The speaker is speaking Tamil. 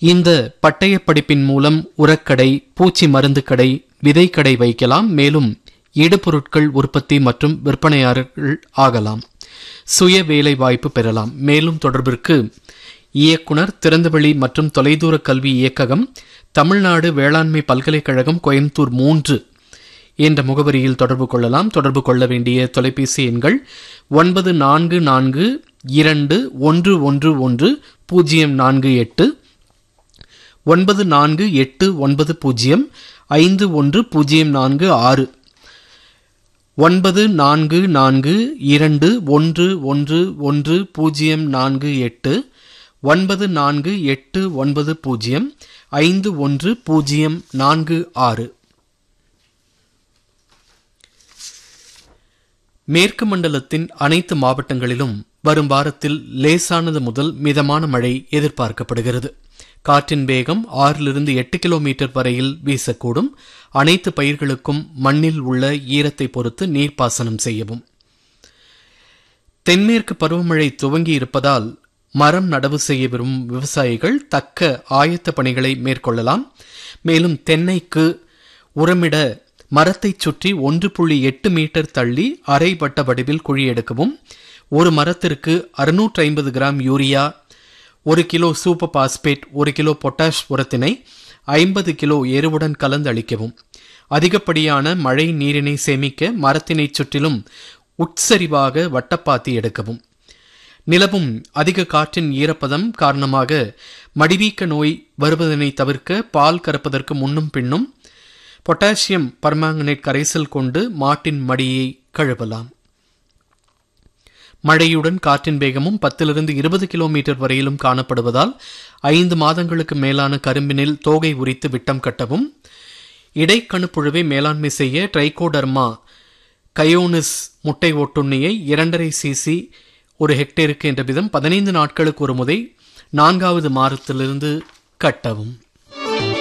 இந்த பட்டயப் படிப்பின் மூலம் உரக்கடை பூச்சி மருந்து கடை விதைக்கடை வைக்கலாம் மேலும் இடுபொருட்கள் உற்பத்தி மற்றும் விற்பனையாளர்கள் ஆகலாம் சுய வேலை வாய்ப்பு பெறலாம் மேலும் தொடர்பிற்கு இயக்குனர் திறந்தவெளி மற்றும் தொலைதூர கல்வி இயக்ககம் தமிழ்நாடு வேளாண்மை பல்கலைக்கழகம் கோயம்புத்தூர் மூன்று என்ற முகவரியில் தொடர்பு கொள்ளலாம் தொடர்பு கொள்ள வேண்டிய தொலைபேசி எண்கள் ஒன்பது நான்கு நான்கு இரண்டு ஒன்று ஒன்று ஒன்று பூஜ்ஜியம் நான்கு எட்டு ஒன்பது நான்கு எட்டு ஒன்பது பூஜ்ஜியம் ஐந்து ஒன்று பூஜ்ஜியம் நான்கு ஆறு ஒன்பது நான்கு நான்கு இரண்டு ஒன்று ஒன்று ஒன்று பூஜ்ஜியம் நான்கு எட்டு ஒன்பது நான்கு எட்டு ஒன்பது பூஜ்ஜியம் ஐந்து ஒன்று பூஜ்ஜியம் நான்கு ஆறு மேற்கு மண்டலத்தின் அனைத்து மாவட்டங்களிலும் வரும் வாரத்தில் லேசானது முதல் மிதமான மழை எதிர்பார்க்கப்படுகிறது காற்றின் வேகம் ஆறிலிருந்து எட்டு கிலோமீட்டர் வரையில் வீசக்கூடும் அனைத்து பயிர்களுக்கும் மண்ணில் உள்ள ஈரத்தை பொறுத்து நீர்ப்பாசனம் செய்யவும் தென்மேற்கு பருவமழை துவங்கி இருப்பதால் மரம் நடவு செய்ய விரும்பும் விவசாயிகள் தக்க ஆயத்த பணிகளை மேற்கொள்ளலாம் மேலும் தென்னைக்கு உரமிட மரத்தைச் சுற்றி ஒன்று புள்ளி எட்டு மீட்டர் தள்ளி அரை வட்ட வடிவில் குழி எடுக்கவும் ஒரு மரத்திற்கு அறுநூற்று ஐம்பது கிராம் யூரியா ஒரு கிலோ சூப்பர் பாஸ்பேட் ஒரு கிலோ பொட்டாஷ் உரத்தினை ஐம்பது கிலோ எருவுடன் கலந்து அளிக்கவும் அதிகப்படியான மழை நீரினை சேமிக்க மரத்தினைச் சுற்றிலும் உட்சரிவாக வட்டப்பாத்தி எடுக்கவும் நிலவும் அதிக காற்றின் ஈரப்பதம் காரணமாக மடிவீக்க நோய் வருவதனை தவிர்க்க பால் கறப்பதற்கு முன்னும் பின்னும் பொட்டாசியம் பர்மாங்கனேட் கரைசல் கொண்டு மாட்டின் மடியை கழுவலாம் மழையுடன் காற்றின் வேகமும் பத்திலிருந்து இருபது கிலோமீட்டர் வரையிலும் காணப்படுவதால் ஐந்து மாதங்களுக்கு மேலான கரும்பினில் தோகை உரித்து விட்டம் கட்டவும் இடைக்கணுப்புழுவை மேலாண்மை செய்ய ட்ரைகோடர்மா கயோனிஸ் முட்டை ஒட்டுண்ணியை இரண்டரை சிசி ஒரு ஹெக்டேருக்கு என்ற விதம் பதினைந்து நாட்களுக்கு ஒரு முறை நான்காவது மாதத்திலிருந்து கட்டவும்